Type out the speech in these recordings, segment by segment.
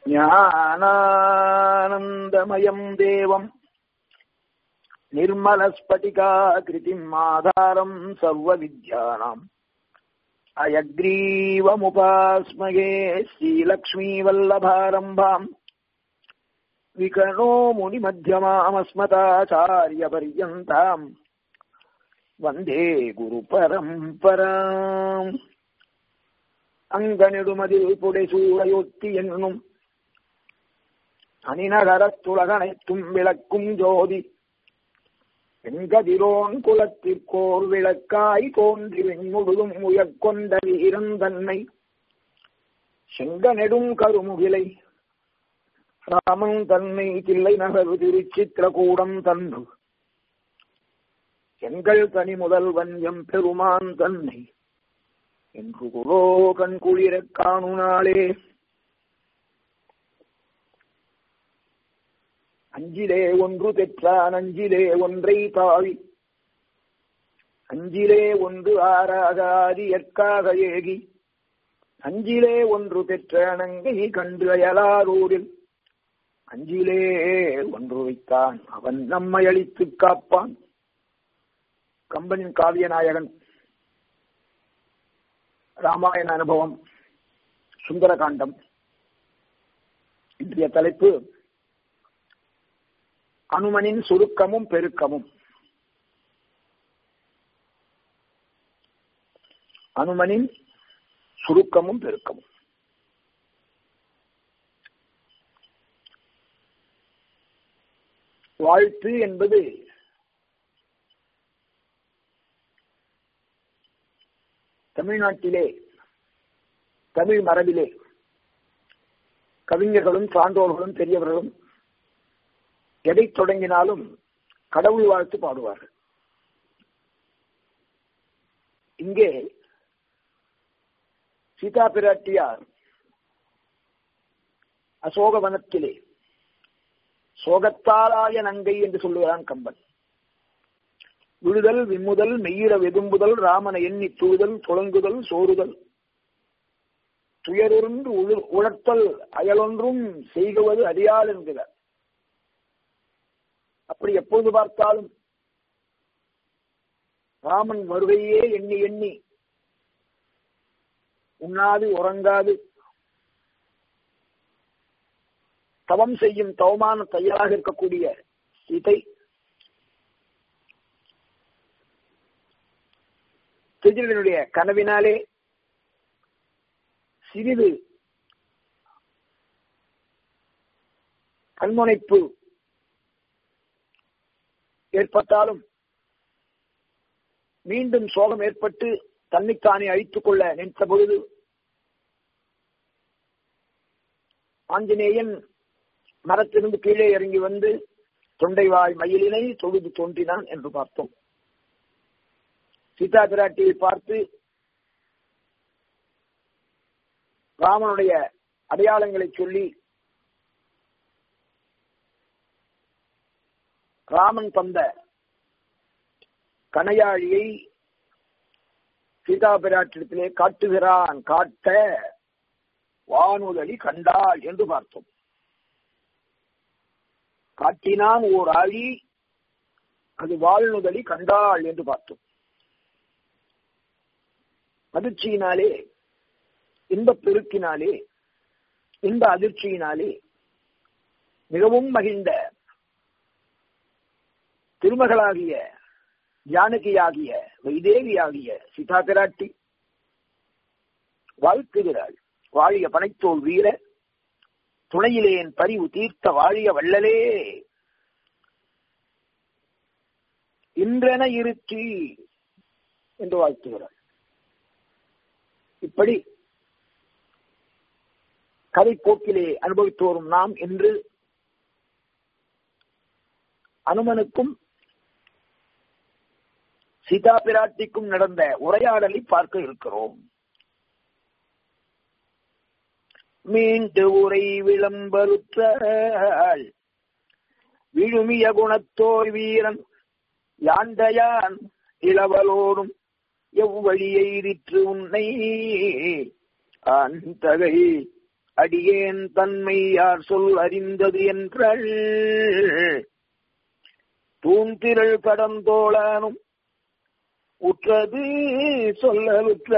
ஞானானந்தமயம் தேவம் निर्मलस्फटिकाकृतिम् आधारम् सर्वविद्यानाम् अयग्रीवमुपास्मगे श्रीलक्ष्मीवल्लभारम्भाम् विकर्णो मुनिमध्यमामस्मताचार्यपर्यन्ताम् वन्दे குருபரம்பராம் அங்கனிடுமதில் புடைசூழையொத்தி என்னும் அணிநகரத்துலகனைத்தும் விளக்கும் ஜோதி வெண்கதிரோன் குலத்திற்கோர் விளக்காய் தோன்றி வெண்முழுதும் உயர்கொண்ட வீரன் தன்னை செங்கநெடும் கருமுகிலை ராமன் தன்னை தில்லை நகரு திருச்சித்திரகூடம் தன்று எங்கள் தனி முதல்வன் எம் பெருமான் தன்னை என்று குலோ கண் குளிரக் காணுனாளே அஞ்சிலே ஒன்று பெற்றான் அஞ்சிலே ஒன்றை தாவி அஞ்சிலே ஒன்று ஆறாகாதி எற்காக ஏகி அஞ்சிலே ஒன்று பெற்ற நங்கை கண்டு அயலாரூரில் அஞ்சிலே ஒன்று வைத்தான் அவன் நம்மை அழித்து காப்பான் கம்பனின் காவிய நாயகன் ராமாயண அனுபவம் சுந்தரகாண்டம் இன்றைய தலைப்பு அனுமனின் சுருக்கமும் பெருக்கமும் அனுமனின் சுருக்கமும் பெருக்கமும் வாழ்த்து என்பது தமிழ்நாட்டிலே தமிழ் மரபிலே கவிஞர்களும் சான்றோர்களும் பெரியவர்களும் எதை தொடங்கினாலும் கடவுள் வாழ்த்து பாடுவார்கள் இங்கே சீதா பிராட்டியார் அசோகவனத்திலே சோகத்தாலாய நங்கை என்று சொல்லுகிறான் கம்பன் விழுதல் விம்முதல் மெய்யிட வெதும்புதல் ராமனை எண்ணி துழுதல் துளங்குதல் சோறுதல் துயரொன்று உழத்தல் அயலொன்றும் செய்குவது அறியால் என்கிறார் அப்படி எப்போது பார்த்தாலும் ராமன் வருகையே எண்ணி எண்ணி உண்ணாது உறங்காது தவம் செய்யும் தவமான தையலாக இருக்கக்கூடிய சீதை திஜிலனுடைய கனவினாலே சிறிது கண்முனைப்பு ஏற்பட்டாலும் மீண்டும் சோகம் ஏற்பட்டு தன்னைத்தானே அழித்துக் கொள்ள நினைத்த பொழுது ஆஞ்சநேயன் மரத்திலிருந்து கீழே இறங்கி வந்து தொண்டைவாய் மயிலினை தொழுது தோன்றினான் என்று பார்த்தோம் சீதா பிராட்டியை பார்த்து ராமனுடைய அடையாளங்களை சொல்லி ராமன் தந்த கனையாழியை சீதா பிராட்டிடத்திலே காட்டுகிறான் காட்ட வானுதலி கண்டாள் என்று பார்த்தோம் காட்டினான் ஓர் ஆழி அது வாழ்நுதலி கண்டாள் என்று பார்த்தோம் அதிர்ச்சியினாலே இன்பப் பெருக்கினாலே இன்ப அதிர்ச்சியினாலே மிகவும் மகிழ்ந்த திருமகளாகிய ஜானகியாகிய வைதேவியாகிய சீதா பிராட்டி வாழ்த்துகிறாள் வாழிய பனைத்தோல் வீர துணையிலேன் பரிவு தீர்த்த வாழிய வள்ளலே இன்றென இருத்தி என்று வாழ்த்துகிறாள் இப்படி கதை போக்கிலே அனுபவித்து வரும் நாம் என்று அனுமனுக்கும் சீதா பிராட்டிக்கும் நடந்த உரையாடலை பார்க்க இருக்கிறோம் மீண்டு உரை விளம்பருத்தாள் விழுமிய குணத்தோர் வீரன் யாண்டையான் இளவலோடும் எவ்வழியை உன்னை ஆந்தகை அடியேன் தன்மை யார் சொல் அறிந்தது என்றாள் தூந்திரள் கடந்தோளானும் உற்றது சொல்லலுற்ற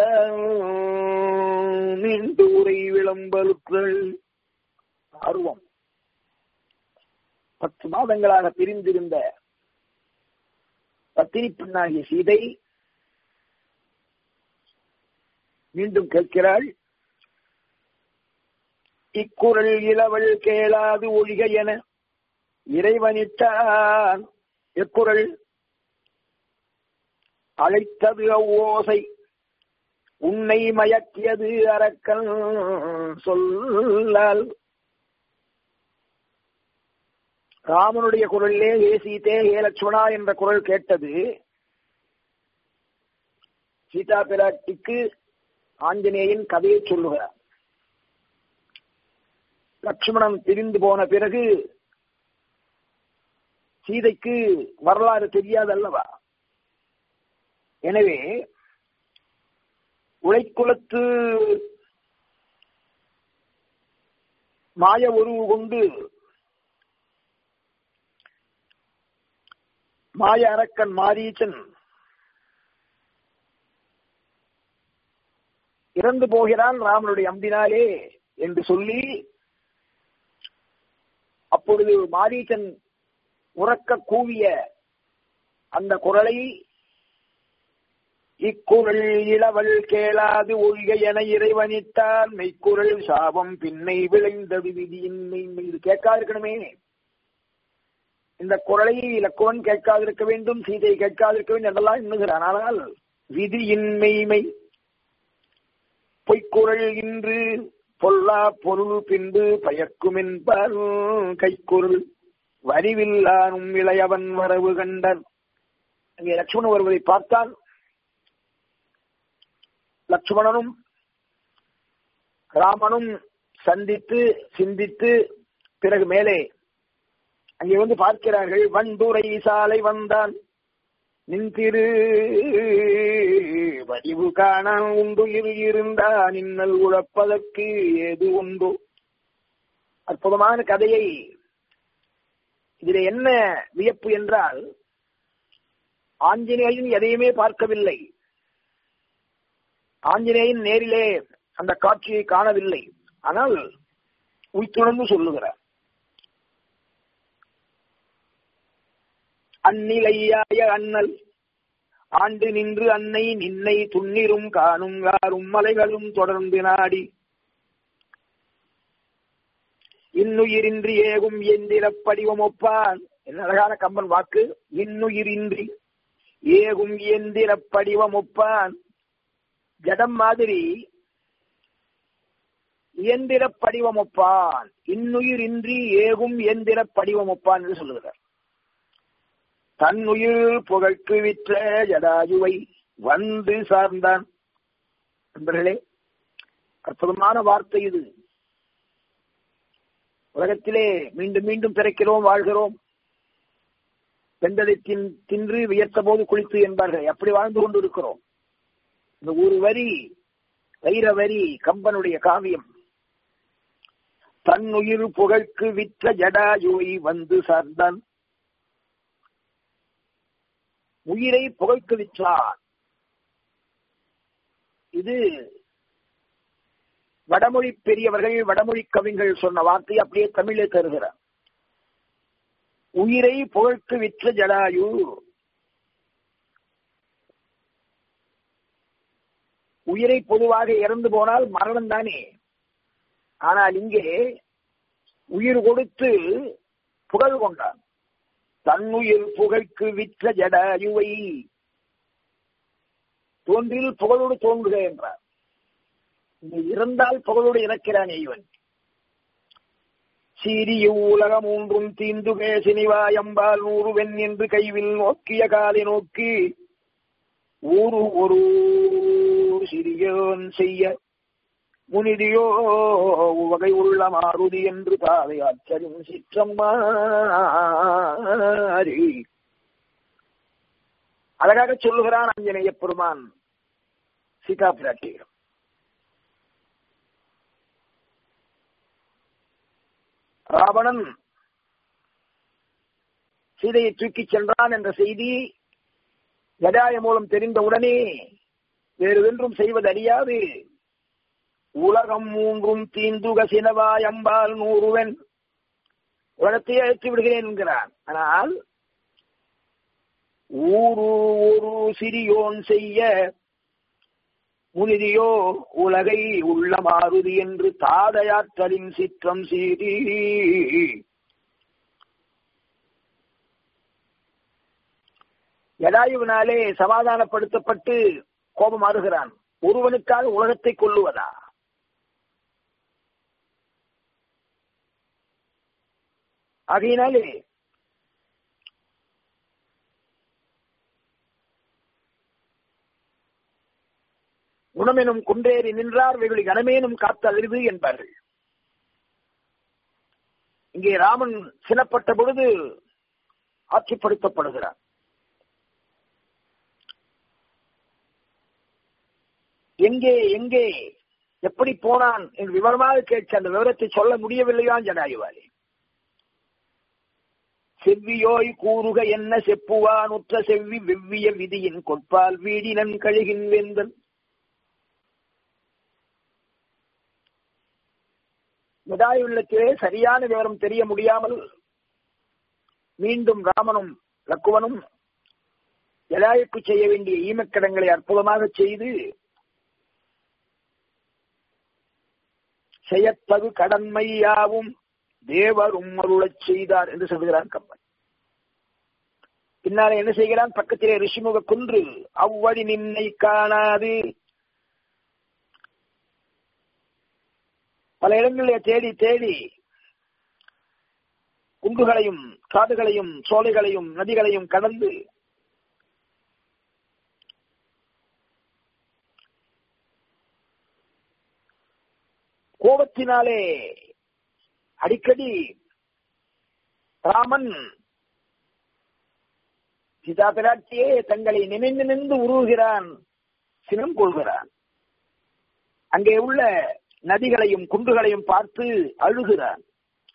நீண்டு உரை விளம்பலுற்றல் ஆர்வம் பத்து மாதங்களாக பிரிந்திருந்த பத்தினி பெண்ணாகிய சீதை மீண்டும் கேட்கிறாள் இக்குறள் இளவல் கேளாது ஒழிக என இறைவனிட்டான் எக்குறள் அழைத்தது அவ்வோசை உன்னை மயக்கியது அரக்கன் சொல்லால் ராமனுடைய குரலிலே ஏ சீதே ஏ லட்சுமணா என்ற குரல் கேட்டது சீதா பிராட்டிக்கு ஆஞ்சநேயன் கதையை சொல்லுகிறார் லட்சுமணன் பிரிந்து போன பிறகு சீதைக்கு வரலாறு தெரியாதல்லவா எனவே உழைக்குலத்து மாய உருவு கொண்டு மாய அரக்கன் மாரீச்சன் இறந்து போகிறான் ராமனுடைய அம்பினாலே என்று சொல்லி அப்பொழுது மாரீச்சன் உறக்க கூவிய அந்த குரலை இக்குறள் இளவல் கேளாது ஒழிக என இறைவனித்தான் மெய்க்குரல் சாபம் பின்னை விளைந்தது விதியின்மை இது கேட்காதிருக்கணுமே இந்த குரலை இலக்குவன் கேட்காதிருக்க வேண்டும் சீதை கேட்காதிருக்க வேண்டும் என்றெல்லாம் எண்ணுகிறான் ஆனால் விதியின்மைமை பொய்க்குரல் இன்று பொல்லா பொருள் பின்பு பயக்கும் என்பார் கைக்குரல் வரிவில்லானும் இளையவன் வரவு கண்டான் அங்கே லட்சுமணன் வருவதை பார்த்தால் லட்சுமணனும் ராமனும் சந்தித்து சிந்தித்து பிறகு மேலே அங்கே வந்து பார்க்கிறார்கள் வண்டுரை சாலை வந்தான் நின்திரு வடிவு காண உண்டு இரு இருந்தான் இன்னல் உழப்பதற்கு ஏது உண்டு அற்புதமான கதையை இதில் என்ன வியப்பு என்றால் ஆஞ்சநேயன் எதையுமே பார்க்கவில்லை ஆஞ்சநேயன் நேரிலே அந்த காட்சியை காணவில்லை ஆனால் உய்த்துணர்ந்து சொல்லுகிறார் அந்நிலையாய அண்ணல் ஆண்டு நின்று அன்னை நின்னை துண்ணிரும் காணும் யாரும் மலைகளும் தொடர்ந்து நாடி இன்னுயிரின்றி ஏகும் எந்திரப் படிவம் ஒப்பான் என்ன அழகான கம்பன் வாக்கு இன்னுயிரின்றி ஏகும் எந்திரப் படிவம் ஒப்பான் ஜடம் மாதிரி இயந்திர படிவம் ஒப்பான் இன்னுயிரின்றி ஏகும் இயந்திர படிவம் ஒப்பான் என்று சொல்லுகிறார் தன்னுயிர் புகழ்க்கு விற்ற ஜடாயுவை வந்து சார்ந்தான் நண்பர்களே அற்புதமான வார்த்தை இது உலகத்திலே மீண்டும் மீண்டும் பிறக்கிறோம் வாழ்கிறோம் வெந்ததை தின் தின்று வியர்த்த போது குளித்து என்பார்கள் அப்படி வாழ்ந்து கொண்டு இருக்கிறோம் இந்த ஒரு வரி வைர வரி கம்பனுடைய காவியம் தன்னுயிர் புகழ்க்கு விற்ற ஜடாயுவை வந்து சார்ந்தான் உயிரை புகழ்க்கு விற்றான் இது வடமொழி பெரியவர்கள் வடமொழி கவிஞர்கள் சொன்ன வார்த்தை அப்படியே தமிழே தருகிறார் உயிரை புகழ்க்கு விற்ற ஜடாயு உயிரை பொதுவாக இறந்து போனால் மரணம் தானே ஆனால் இங்கே உயிர் கொடுத்து புகழ் கொண்டான் தன்னுயிர் புகழ்க்கு விற்ற ஜடாயுவை தோன்றில் புகழோடு தோன்றுக என்றார் இங்கு இறந்தால் புகழோடு இறக்கிறான் இவன் சீரிய உலகம் மூன்றும் தீந்து பேசினிவாயம்பால் நூறுவெண் என்று கைவில் நோக்கிய காலை நோக்கி ஊரு ஒரு சிறியோன் செய்ய முனிதியோ வகை உள்ள மாருதி என்று பாதை ஆச்சரியம் சிற்றம்மாரி அழகாக சொல்லுகிறான் அஞ்சனேய பெருமான் சீதா பிராட்டியிடம் ராவணன் சீதையை தூக்கிச் சென்றான் என்ற செய்தி கதாய மூலம் தெரிந்தவுடனே வேறு ஒன்றும் செய்வது அறியாது உலகம் மூன்றும் தீந்துக சினவாய் அம்பால் நூறுவன் உலகத்தையே அழைத்து விடுகிறேன் என்கிறான் ஆனால் ஊரு ஒரு சிறியோன் செய்ய முனிதியோ உலகை உள்ள மாறுதி என்று தாதையாற்றலின் சிற்றம் சீரி யதாயுவினாலே சமாதானப்படுத்தப்பட்டு கோபம் ஆறுகிறான் ஒருவனுக்காக உலகத்தை கொல்லுவதா ஆகையினாலே குணமெனும் குன்றேறி நின்றார் வெகுளி கனமேனும் காத்து அழிவு என்பார்கள் இங்கே ராமன் சினப்பட்ட பொழுது ஆட்சிப்படுத்தப்படுகிறார் எங்கே எங்கே எப்படி போனான் என்று விவரமாக கேட்டு அந்த விவரத்தை சொல்ல முடியவில்லையான் ஜடாயுவாலே செவ்வியோய் கூறுக என்ன செப்புவான் உற்ற செவ்வி வெவ்விய விதியின் கொட்பால் வீடினன் கழுகின் வேந்தன் ஜடாயுள்ளத்திலே சரியான விவரம் தெரிய முடியாமல் மீண்டும் ராமனும் லக்குவனும் ஜடாயுக்கு செய்ய வேண்டிய ஈமக்கடங்களை அற்புதமாக செய்து செய்யத்தகு கடன்மையாவும் தேவரும் அருளச் செய்தார் என்று சொல்கிறான் கம்பன் பின்னாலே என்ன செய்கிறான் பக்கத்திலே ரிஷிமுக குன்று அவ்வழி நின்னை காணாது பல இடங்களிலே தேடி தேடி குண்டுகளையும் காடுகளையும் சோலைகளையும் நதிகளையும் கடந்து கோபத்தினாலே அடிக்கடி ராமன் சீதா பிராட்டியே தங்களை நினைந்து நின்று உருவுகிறான் சினம் கொள்கிறான் அங்கே உள்ள நதிகளையும் குன்றுகளையும் பார்த்து அழுகிறான்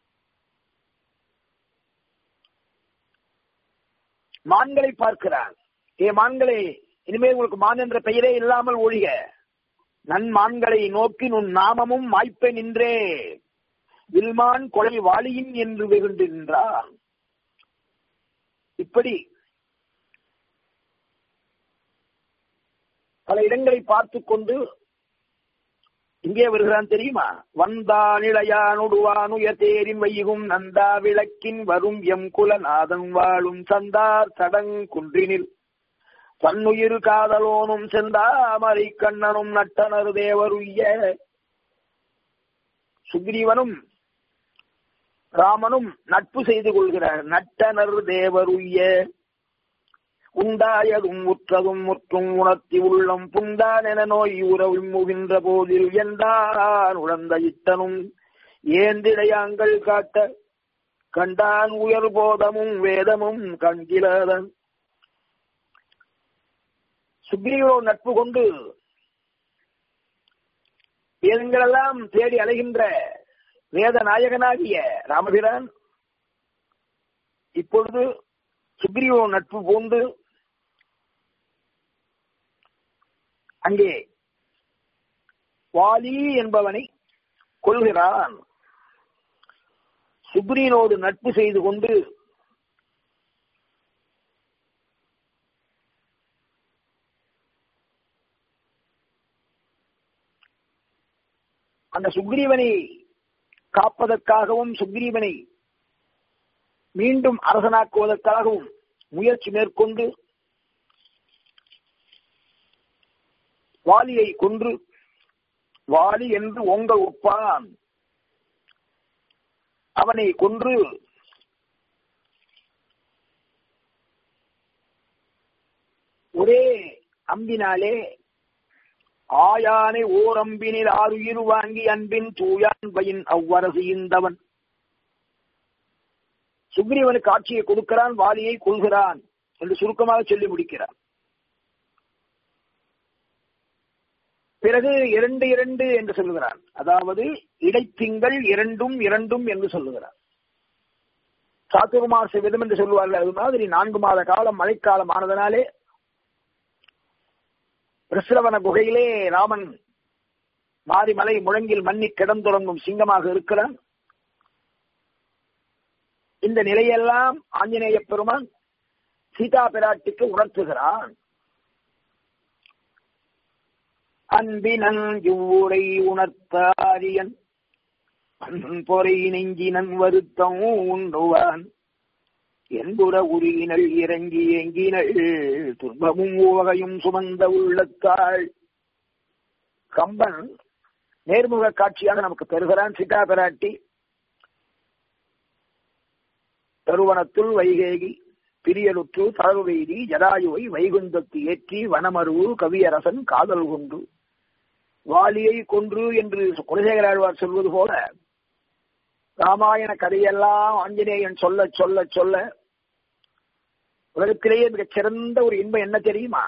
மான்களை பார்க்கிறான் ஏ மான்களே இனிமேல் உங்களுக்கு மான் என்ற பெயரே இல்லாமல் ஒழிக நன்மான்களை நோக்கி உன் நாமமும் மாய்ப்ப நின்றே வில்மான் கொலை வாளியின் என்று வெகுண்டிருந்தான் இப்படி பல இடங்களை பார்த்து கொண்டு இங்கே வருகிறான் தெரியுமா வந்தானிளையானுடுவான் உயர்த்தேரின் வைகும் நந்தா விளக்கின் வரும் எம் குலநாதன் வாழும் சந்தார் சடங் குன்றினில் தன்னுயிர் காதலோனும் செந்தாமரை கண்ணனும் நட்டனர் தேவருய்ய சுக்ரீவனும் ராமனும் நட்பு செய்து கொள்கிறார் நட்டனர் தேவருய்ய உண்டாயதும் உற்றதும் முற்றும் உணர்த்தி உள்ளம் புண்டான் என நோய் உறவும் முகின்ற போதில் எந்தான் உழந்த இத்தனும் ஏந்திடையாங்கள் காட்ட கண்டான் உயர் போதமும் வேதமும் கண்கிலாதன் சுக்ரீவோ நட்பு கொண்டு வேதங்களெல்லாம் தேடி அலைகின்ற வேத நாயகனாகிய ராமபிரான் இப்பொழுது சுக்ரீவோ நட்பு பூண்டு அங்கே வாலி என்பவனை கொள்கிறான் சுக்ரீனோடு நட்பு செய்து கொண்டு அந்த சுக்ரீவனை காப்பதற்காகவும் சுக்ரீவனை மீண்டும் அரசனாக்குவதற்காகவும் முயற்சி மேற்கொண்டு வாலியை கொன்று வாலி என்று ஓங்க ஒப்பான் அவனை கொன்று ஒரே அம்பினாலே ஆயானை ஓர் அம்பினில் ஆறுயிர் வாங்கி அன்பின் தூயான் பயின் அவ்வரசு இந்தவன் சுக்ரீவனுக்கு ஆட்சியை கொடுக்கிறான் வாலியை கொள்கிறான் என்று சுருக்கமாக சொல்லி முடிக்கிறான் பிறகு இரண்டு இரண்டு என்று சொல்லுகிறான் அதாவது இடைத்திங்கள் இரண்டும் இரண்டும் என்று சொல்லுகிறான் சாத்துர்மாச விதம் என்று சொல்லுவார்கள் அது மாதிரி நான்கு மாத காலம் மழைக்காலம் ஆனதனாலே பிரசிரவன குகையிலே ராமன் மாரிமலை முழங்கில் மண்ணி கிடந்துறங்கும் சிங்கமாக இருக்கிறான் இந்த நிலையெல்லாம் ஆஞ்சநேய பெருமான் சீதா பிராட்டிக்கு உணர்த்துகிறான் அன்பினன் இவ்வூரை உணர்த்தாரியன் பொறை நெஞ்சினன் வருத்தம் உண்டுவான் என்புற உரியினள் இறங்கி எங்கினள் துன்பமும் உவகையும் சுமந்த உள்ளத்தாள் கம்பன் நேர்முக காட்சியாக நமக்கு பெறுகிறான் சீதா பிராட்டி தருவனத்துள் வைகேகி பிரியலுற்று தளர்வெய்தி ஜடாயுவை வைகுந்தத்து ஏற்றி வனமருவு கவியரசன் காதல் கொண்டு வாலியை கொன்று என்று குலசேகராழ்வார் சொல்வது போல ராமாயண கதையெல்லாம் ஆஞ்சநேயன் சொல்ல சொல்ல சொல்ல உலகத்திலேயே மிகச் சிறந்த ஒரு இன்பம் என்ன தெரியுமா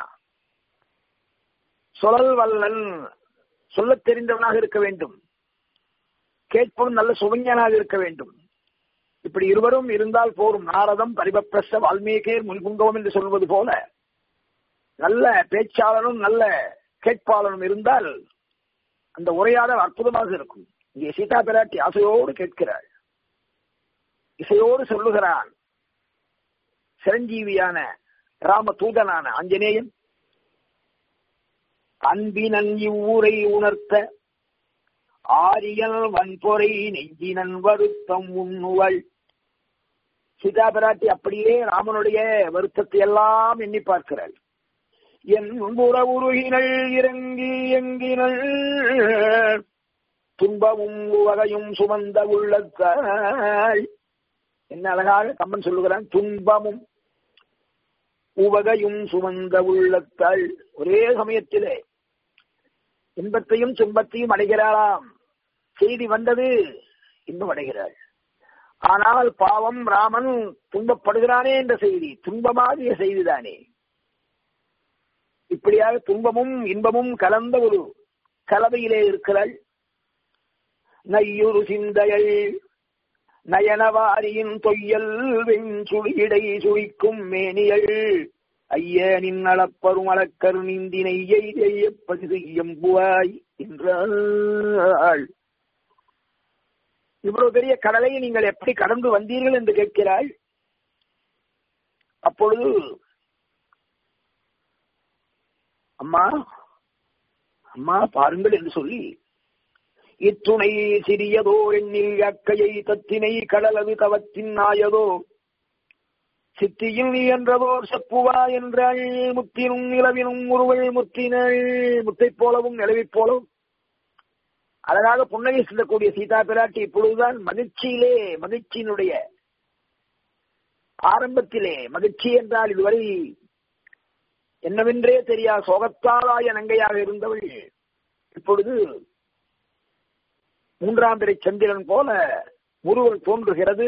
சொலல் வல்லன் சொல்லத் தெரிந்தவனாக இருக்க வேண்டும் கேட்பவன் நல்ல சுவஞனாக இருக்க வேண்டும் இப்படி இருவரும் இருந்தால் போரும் நாரதம் பரிபப்பிரச வால்மீகேர் முன்புங்கவம் என்று சொல்வது போல நல்ல பேச்சாளனும் நல்ல கேட்பாளனும் இருந்தால் அந்த உரையாடல் அற்புதமாக இருக்கும் இங்கே சீதா பிராட்டி ஆசையோடு கேட்கிறாள் இசையோடு சொல்லுகிறான் சிரஞ்சீவியான ராம தூதனான ஆஞ்சநேயன் அன்பினன் இவ்வூரை உணர்த்த ஆரியல் வன்பொறை நெஞ்சினன் வருத்தம் உண்ணுவள் சீதா பிராட்டி அப்படியே ராமனுடைய வருத்தத்தை எல்லாம் எண்ணி பார்க்கிறாள் என் புற உருகினள் இறங்கி எங்கினள் துன்பமும் உவகையும் சுமந்த உள்ளத்தாள் என்ன அழகாக கம்மன் சொல்லுகிறான் துன்பமும் உவகையும் சுமந்த உள்ளத்தாள் ஒரே சமயத்திலே இன்பத்தையும் துன்பத்தையும் அடைகிறாளாம் செய்தி வந்தது இன்பம் அடைகிறாள் ஆனால் பாவம் ராமன் துன்பப்படுகிறானே என்ற செய்தி துன்பமாகிய செய்திதானே இப்படியாக துன்பமும் இன்பமும் கலந்த ஒரு கலவையிலே இருக்கிறாள் நையுறு சிந்தையள் நயனவாரியின் தொய்யல் வெஞ்சுழிடை சுழிக்கும் மேனியள் ஐயனின் அளப்பரும் அளக்கரு நீந்தினை எய்தப்பது செய்யும் புவாய் என்றாள் இவ்வளவு பெரிய கடலை நீங்கள் எப்படி கடந்து வந்தீர்கள் என்று கேட்கிறாள் அப்பொழுது அம்மா அம்மா பாருங்கள் என்று சொல்லி இத்துணை சிறியதோ எண்ணில் அக்கையை தத்தினை கடலது தவத்தின் நாயதோ சித்தியில் நீ என்றதோர் செப்புவா என்றாள் முத்தினும் நிலவினும் உருவல் முத்தினள் முத்தை போலவும் நிலவைப் போலவும் அழகாக புன்னகை செல்லக்கூடிய சீதா பிராட்டி இப்பொழுதுதான் மகிழ்ச்சியிலே மகிழ்ச்சியினுடைய ஆரம்பத்திலே மகிழ்ச்சி என்றால் இதுவரை என்னவென்றே தெரியா சோகத்தாலாய நங்கையாக இருந்தவள் இப்பொழுது மூன்றாம் பிறை சந்திரன் போல முருகன் தோன்றுகிறது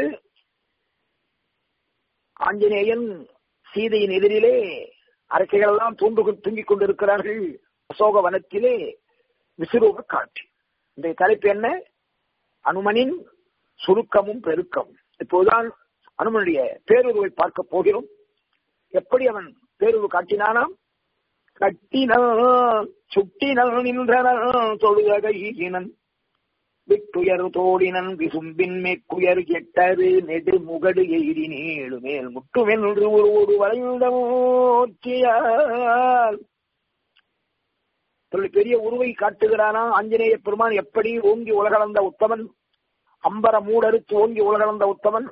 ஆஞ்சநேயன் சீதையின் எதிரிலே அரக்கைகள் எல்லாம் தூண்டு தூங்கிக் கொண்டிருக்கிறார்கள் அசோக வனத்திலே விசுரூப காட்சி இந்த தலைப்பு என்ன அனுமனின் சுருக்கமும் பெருக்கம் இப்போதுதான் அனுமனுடைய பேருருவை பார்க்க போகிறோம் எப்படி அவன் பேருரு காட்டினானாம் கட்டினான் சுட்டினல் நின்றனன் தொழுகையினன் விட்டுயர் தோடினன் விசும்பின் மேற்குயர் கெட்டரு நெடு முகடு எயிரி நீளு மேல் முட்டுவென்று ஒரு ஒரு வளைந்த மூர்த்தியால் பெரிய உருவை காட்டுகிறானா ஆஞ்சநேய பெருமான் எப்படி ஓங்கி உலகளந்த உத்தமன் அம்பர மூடறுத்து ஓங்கி உலகளந்த உத்தமன்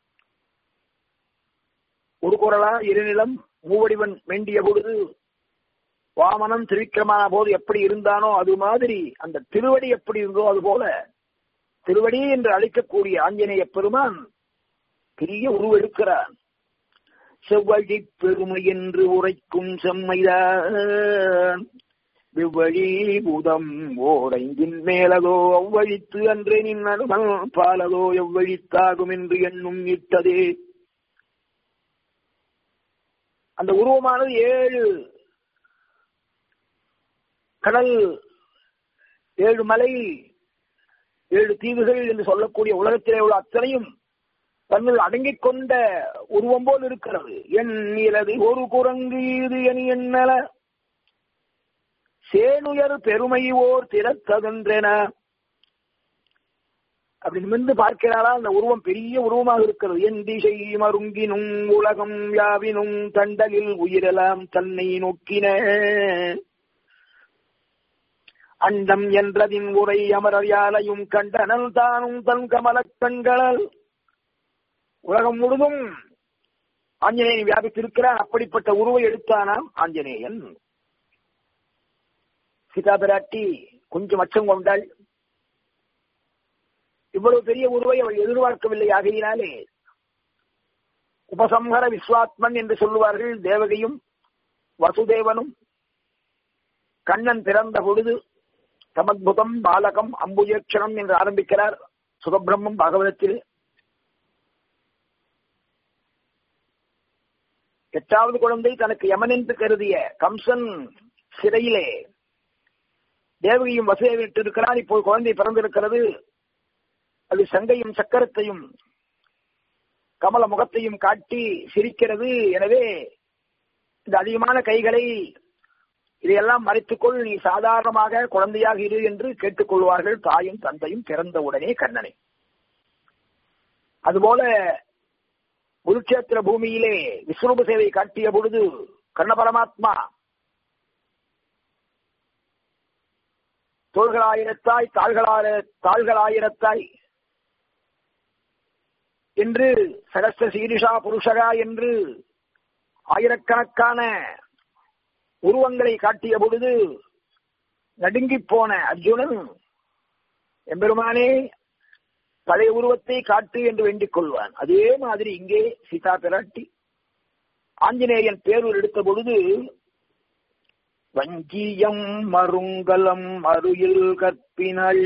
ஒரு குரலா இருநிலம் மூவடிவன் வேண்டிய பொழுது வாமனம் திரிக்கிரமான போது எப்படி இருந்தானோ அது மாதிரி அந்த திருவடி எப்படி இருந்தோ அது போல திருவடி என்று அழைக்கக்கூடிய ஆஞ்சநேய பெருமான் பெரிய உருவெடுக்கிறான் செவ்வழி பெருமை என்று உரைக்கும் செம்மைதான் வெவ்வழி பூதம் ஓடைந்தின் மேலதோ அவ்வழித்து அன்றே நின் அனுமல் பாலதோ எவ்வழித்தாகும் என்று எண்ணும் இட்டதே அந்த உருவமானது ஏழு கடல் ஏழு மலை ஏழு தீவுகள் என்று சொல்லக்கூடிய உலகத்திலே உள்ள அத்தனையும் தன்னுள் அடங்கிக் கொண்ட உருவம் போல் இருக்கிறது என் இலது ஒரு குரங்கு இது என் எண்ணல சேனுயர் பெருமை ஓர் திறத்ததென்றென அப்படி நிமிர்ந்து பார்க்கிறாரா அந்த உருவம் பெரிய உருவமாக இருக்கிறது என் திசை மருங்கினும் உலகம் யாவினும் தண்டலில் உயிரெல்லாம் தன்னை நோக்கின அண்டம் என்றதின் உரை அமரர் யாலையும் கண்டனல் தானும் தன் கமலக் கண்களல் உலகம் முழுதும் ஆஞ்சநேயன் வியாபித்திருக்கிறான் அப்படிப்பட்ட உருவை எடுத்தானாம் ஆஞ்சநேயன் சீதா பிராட்டி கொஞ்சம் அச்சம் கொண்டாள் இவ்வளவு பெரிய உருவை அவள் எதிர்பார்க்கவில்லை ஆகையினாலே உபசம்ஹர விஸ்வாத்மன் என்று சொல்லுவார்கள் தேவகையும் வசுதேவனும் கண்ணன் பிறந்த பொழுது சமத்புதம் பாலகம் அம்புஜேட்சணம் என்று ஆரம்பிக்கிறார் சுகபிரம்மம் பாகவதத்தில் எட்டாவது குழந்தை தனக்கு யமன் என்று கருதிய கம்சன் சிறையிலே தேவகியும் வசுதேவிட்டு இருக்கிறார் இப்போது குழந்தை பிறந்திருக்கிறது அது சங்கையும் சக்கரத்தையும் கமல முகத்தையும் காட்டி சிரிக்கிறது எனவே இந்த அதிகமான கைகளை இதையெல்லாம் மறைத்துக்கொள் நீ சாதாரணமாக குழந்தையாக இரு என்று கேட்டுக்கொள்வார்கள் தாயும் தந்தையும் பிறந்தவுடனே கண்ணனை அதுபோல குருட்சேத்திர பூமியிலே விஸ்வரூப சேவை காட்டிய பொழுது கண்ண பரமாத்மா தோள்களாயிரத்தாய் தாள்களாயிர தாள்களாயிரத்தாய் என்று சகஸ்த சீரிஷா புருஷகா என்று ஆயிரக்கணக்கான உருவங்களை காட்டிய பொழுது நடுங்கி போன அர்ஜுனன் எம்பெருமானே பழைய உருவத்தை காட்டு என்று வேண்டிக் கொள்வான் அதே மாதிரி இங்கே சீதா பிராட்டி ஆஞ்சநேயன் பேரூர் எடுத்த பொழுது வஞ்சியம் மருங்கலம் அருயில் கற்பினள்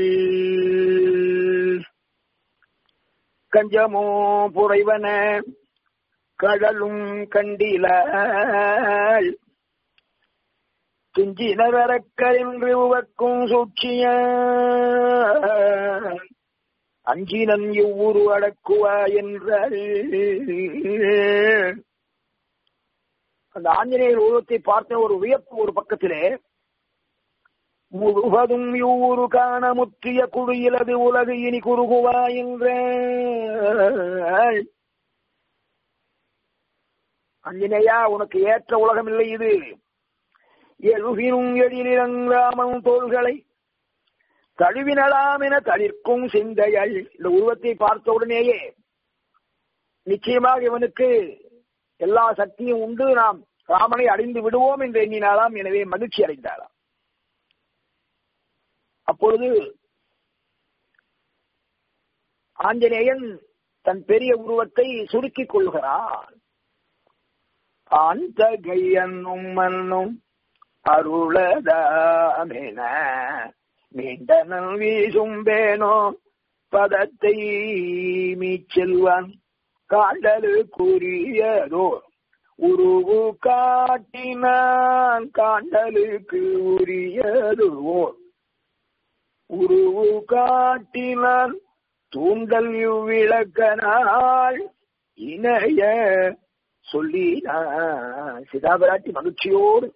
கஞ்சமோ புரைவன கடலும் கண்டிலாள் துஞ்சினரக்கரென்று உவக்கும் சூழ்ச்சிய அஞ்சினன் இவ்வூரு அடக்குவா என்றாள் அந்த ஆஞ்சநேயர் உருவத்தை பார்த்த ஒரு வியப்பு ஒரு பக்கத்திலே முழுவதும் இவ்வூரு காண முற்றிய குடியிலது உலகு இனி குறுகுவா என்ற அஞ்சனையா உனக்கு ஏற்ற உலகம் இல்லை இது எழுகினும் எழிலிறங்காமன் தோள்களை தழுவினலாம் என தளிர்க்கும் சிந்தையள் இந்த உருவத்தை பார்த்த உடனேயே நிச்சயமாக இவனுக்கு எல்லா சக்தியும் உண்டு நாம் ராமனை அடைந்து விடுவோம் என்று எண்ணினாலாம் எனவே மகிழ்ச்சி அடைந்தாளாம் அப்பொழுது ஆஞ்சநேயன் தன் பெரிய உருவத்தை சுருக்கிக் கொள்கிறான் அந்த கையன்னும் மன்னும் அருளதாமென மீண்டனல் வீசும்பேனோ பதத்தை மீச்செல்வான் காண்டலு கூறியதோ உருவு காட்டினான் காண்டலுக்கு உரியதுவோ உருவு காட்டினான் தூண்டல் விளக்கனால் இணைய சொல்லினா சிதாபராட்டி மகிழ்ச்சியோடு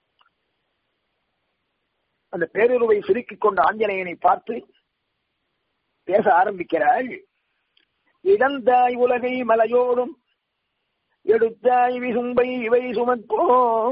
அந்த பேருருவை சுருக்கிக் கொண்ட ஆஞ்சநேயனை பார்த்து பேச ஆரம்பிக்கிறாள் இடந்தாய் உலகை மலையோடும் எடுத்தாய் விசும்பை இவை சுமக்கோ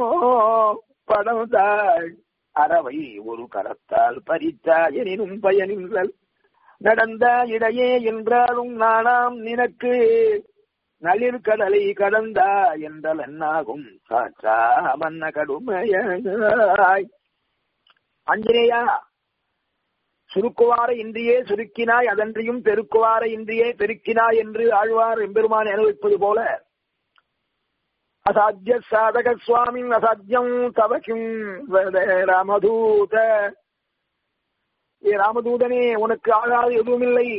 படந்தாள் அறவை ஒரு கரத்தால் பறித்தாய் எனினும் பயனின்றல் நடந்த இடையே என்றாலும் நானாம் நினக்கு நளிர் கடலை கடந்தா என்றல் என்னாகும் காற்றா மன்ன கடுமையாய் அஞ்சனேயா சுருக்குவார இன்றியே சுருக்கினாய் அதன்றியும் பெருக்குவார இன்றியே பெருக்கினாய் என்று ஆழ்வார் எம்பெருமான் அனுபவிப்பது போல அசாத்திய சாதக சுவாமி அசாத்தியம் தவக்கும் ராமதூத ஏ ராமதூதனே உனக்கு ஆகாது எதுவுமில்லை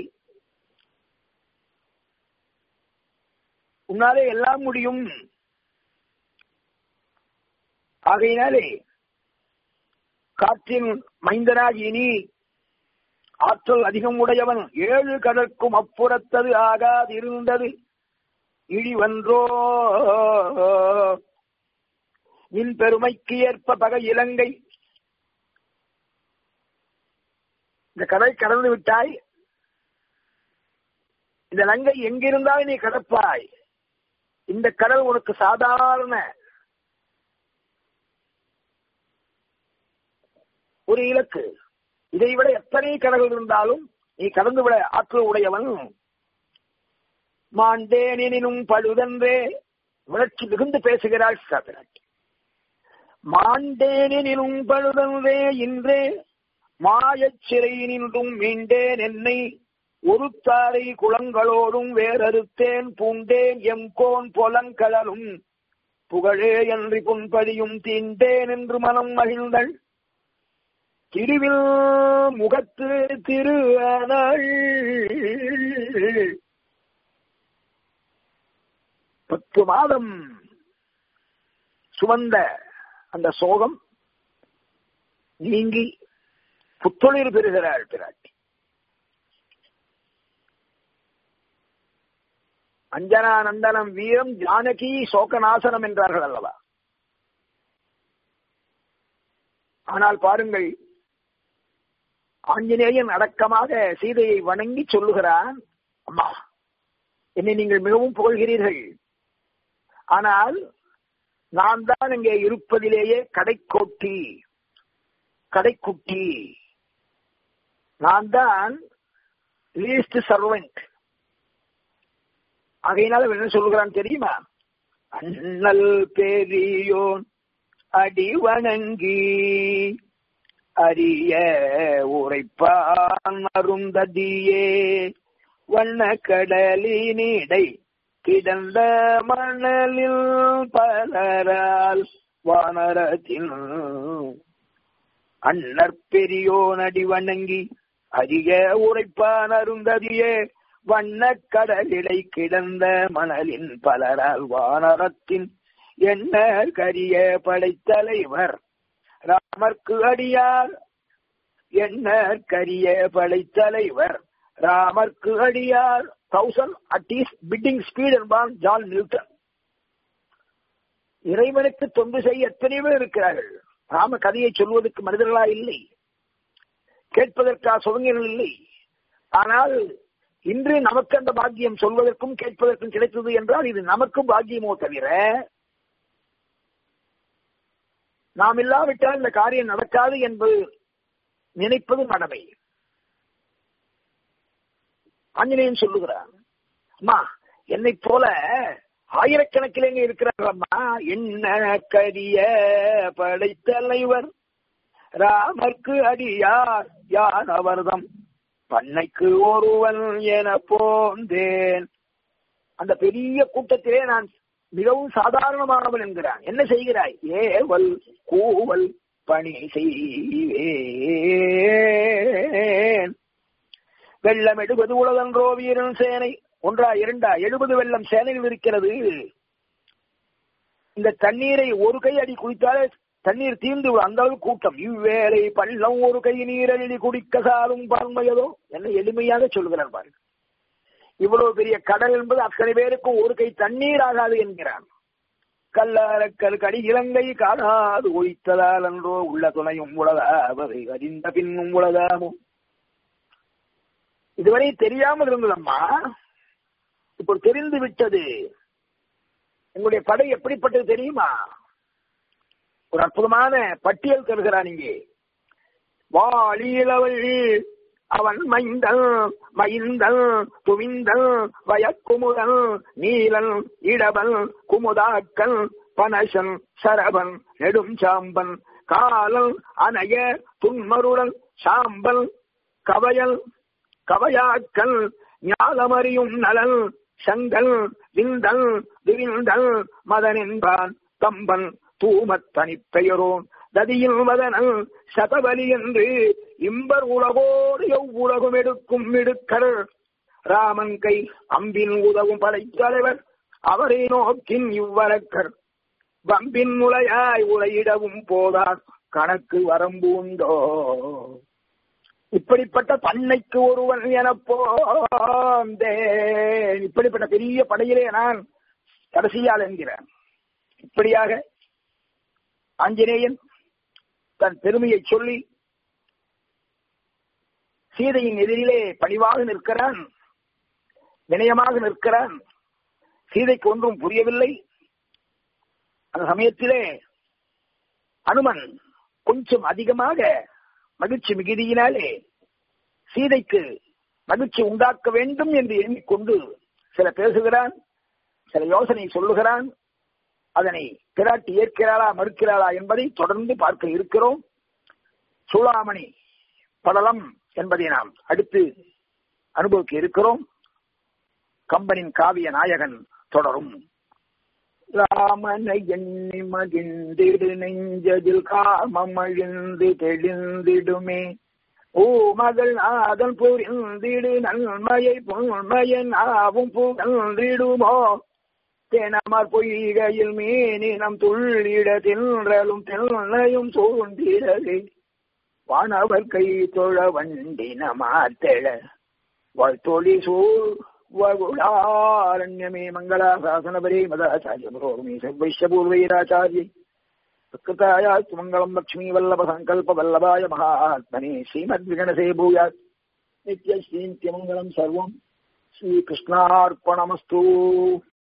உன்னாலே எல்லாம் முடியும் ஆகையினாலே காற்றின் மைந்தனாகி நீ ஆற்றல் அதிகம் உடையவன் ஏழு கடற்கும் அப்புறத்தது ஆகாது இருந்தது இழிவன்றோ நின் பெருமைக்கு ஏற்ப பகை இலங்கை இந்த கடலை கடந்து விட்டாய் இந்த லங்கை எங்கிருந்தால் நீ கடப்பாய் இந்த கடல் உனக்கு சாதாரண ஒரு இலக்கு இதை விட எத்தனை கடல்கள் இருந்தாலும் நீ கடந்து விட ஆற்றல் உடையவன் மாண்டேனினும் பழுதன்றே உணர்ச்சி மிகுந்து பேசுகிறாள் சாப்பிராட்டி மாண்டேனினும் பழுதன்றே இன்றே மாயச் சிறை நின்றும் மீண்டேன் என்னை ஒரு தாரை குளங்களோடும் வேறறுத்தேன் பூண்டேன் எம் கோன் பொலங்கடலும் புகழே என்று புன்படியும் தீண்டேன் என்று மனம் மகிழ்ந்தள் திருவில் முகத்து திரு பத்து மாதம் சுமந்த அந்த சோகம் நீங்கி புத்தொழில் பெறுகிறாள் பிராட்டி அஞ்சனா நந்தனம் வீரம் ஜானகி சோகநாசனம் என்றார்கள் அல்லவா ஆனால் பாருங்கள் ஆஞ்சநேயன் அடக்கமாக சீதையை வணங்கி சொல்லுகிறான் அம்மா என்னை நீங்கள் மிகவும் புகழ்கிறீர்கள் ஆனால் நான் தான் இங்கே இருப்பதிலேயே கடைக்கோட்டி கடைக்குட்டி நான் தான் லீஸ்ட் சர்வெண்ட் ஆகையினால என்ன சொல்லுகிறான் தெரியுமா அண்ணல் பெரியோன் அடி வணங்கி அரிய உரைப்பான் அருந்ததியே வண்ண கடலினிடை கிடந்த மணலில் பலரால் வானரத்தில் அண்ணற் பெரியோன் அடி வணங்கி அரிய உரைப்பான் அருந்ததியே வண்ண கடலிடை கிடந்த மணலின் பலரால் வானரத்தின் என்ன கரிய படைத்தலைவர் ராமர்க்கு அடியார் என்ன கரிய படைத்தலைவர் ராமர்க்கு அடியார் தௌசண்ட் அட்லீஸ்ட் பிட்டிங் ஸ்பீட் என்பான் ஜான் நியூட்டன் இறைவனுக்கு தொண்டு செய்ய எத்தனை பேர் இருக்கிறார்கள் ராம கதையை சொல்வதற்கு மனிதர்களா இல்லை கேட்பதற்கா சுதந்திரங்கள் இல்லை ஆனால் இன்று நமக்கு அந்த பாக்கியம் சொல்வதற்கும் கேட்பதற்கும் கிடைத்தது என்றால் இது நமக்கும் பாக்கியமோ தவிர நாம் இல்லாவிட்டால் இந்த காரியம் நடக்காது என்பது நினைப்பது மடமை ஆஞ்சநேயன் சொல்லுகிறான் அம்மா என்னை போல ஆயிரக்கணக்கில் எங்க இருக்கிறார் அம்மா என்ன கரிய படைத்தலைவர் ராமர்க்கு அடியார் யான் அவர்தம் பண்ணைக்கு ஒருவன் என போந்தேன் அந்த பெரிய கூட்டத்திலே நான் மிகவும் சாதாரணமானவன் என்கிறான் என்ன செய்கிறாய் ஏவல் கூவல் பணி செய்வேன் வெள்ளம் எடுபது உலகன்றோ வீரன் சேனை ஒன்றா இரண்டா எழுபது வெள்ளம் சேனையில் இருக்கிறது இந்த தண்ணீரை ஒரு கை அடி குடித்தாலே தண்ணீர் தீர்ந்து அந்த அளவு கூட்டம் இவ்வேளை பள்ளம் ஒரு கை நீரழி குடிக்க சாரும் பார்மையதோ என்ன எளிமையாக சொல்கிறார் பாருங்க இவ்வளவு பெரிய கடல் என்பது அத்தனை பேருக்கும் ஒரு கை தண்ணீர் ஆகாது என்கிறான் கல்லாரக்கல் கடி இலங்கை காணாது ஒழித்ததால் என்றோ உள்ள துணையும் உலகாவதை அறிந்த பின்னும் உலகாமோ இதுவரை தெரியாமல் இருந்ததம்மா இப்போ தெரிந்து விட்டது உங்களுடைய படை எப்படிப்பட்டது தெரியுமா ஒரு அற்புதமான பட்டியல் தருகிறான் இங்கே வாழியளவள் அவன் மைந்தல் மைந்தல் துவிந்தல் வயக்குமுதல் நீலன் இடவன் குமுதாக்கல் பனசன் சரபன் நெடும் சாம்பன் காலல் அணைய துன்மருளல் சாம்பல் கவயல் கவயாக்கல் ஞாலமறியும் நலன் சங்கல் விந்தல் விவிந்தல் மதனென்பான் கம்பன் தூமத் தனிப்பெயரோன் ததியில் மதனல் சதபலி என்று இம்பர் உலகோடு எவ்வுலகும் எடுக்கும் இடுக்கர் ராமன் கை அம்பின் உதவும் படைத்தலைவர் அவரை நோக்கின் இவ்வழக்கர் வம்பின் முளையாய் உரையிடவும் போதார் கணக்கு வரம்பு உண்டோ இப்படிப்பட்ட பண்ணைக்கு ஒருவன் என போந்தேன் இப்படிப்பட்ட பெரிய படையிலே நான் கடைசியால் என்கிறார் இப்படியாக ஆஞ்சநேயன் தன் பெருமையை சொல்லி சீதையின் எதிரிலே பணிவாக நிற்கிறான் வினயமாக நிற்கிறான் சீதைக்கு ஒன்றும் புரியவில்லை அந்த சமயத்திலே அனுமன் கொஞ்சம் அதிகமாக மகிழ்ச்சி மிகுதியினாலே சீதைக்கு மகிழ்ச்சி உண்டாக்க வேண்டும் என்று எண்ணிக்கொண்டு சில பேசுகிறான் சில யோசனை சொல்லுகிறான் அதனை பிராட்டி ஏற்கிறாளா மறுக்கிறாளா என்பதை தொடர்ந்து பார்க்க இருக்கிறோம் சூளாமணி படலம் என்பதை நாம் அடுத்து அனுபவிக்க இருக்கிறோம் கம்பனின் காவிய நாயகன் தொடரும் ராமனை எண்ணி மகிழ்ந்திடு நெஞ்சதில் காமம் அழிந்து தெளிந்திடுமே ஓ மகள் நாதன் புரிந்திடு நன்மையை பொன்மையன் ஆவும் புகழ்ந்திடுமோ தெனமர் பொய்கையில் மீனினம் துள்ளிட தின்றலும் தென்னையும் சூழ்ந்திடவே வானவர் கை தொழ வண்டின மாத்தெழ வாழ்த்தொழி சூழ் वगुणारण्यमे मङ्गलाशासनपरे मदाचार्य पुरोगमे सर्वैश्यपूर्वैराचार्यै सत्कृतायास्तु मङ्गलम् लक्ष्मीवल्लभसङ्कल्पवल्लभाय महात्मने श्रीमद्विगणसे भूयात् नित्यश्रीन्त्यमङ्गलम् सर्वम् श्रीकृष्णार्पणमस्तु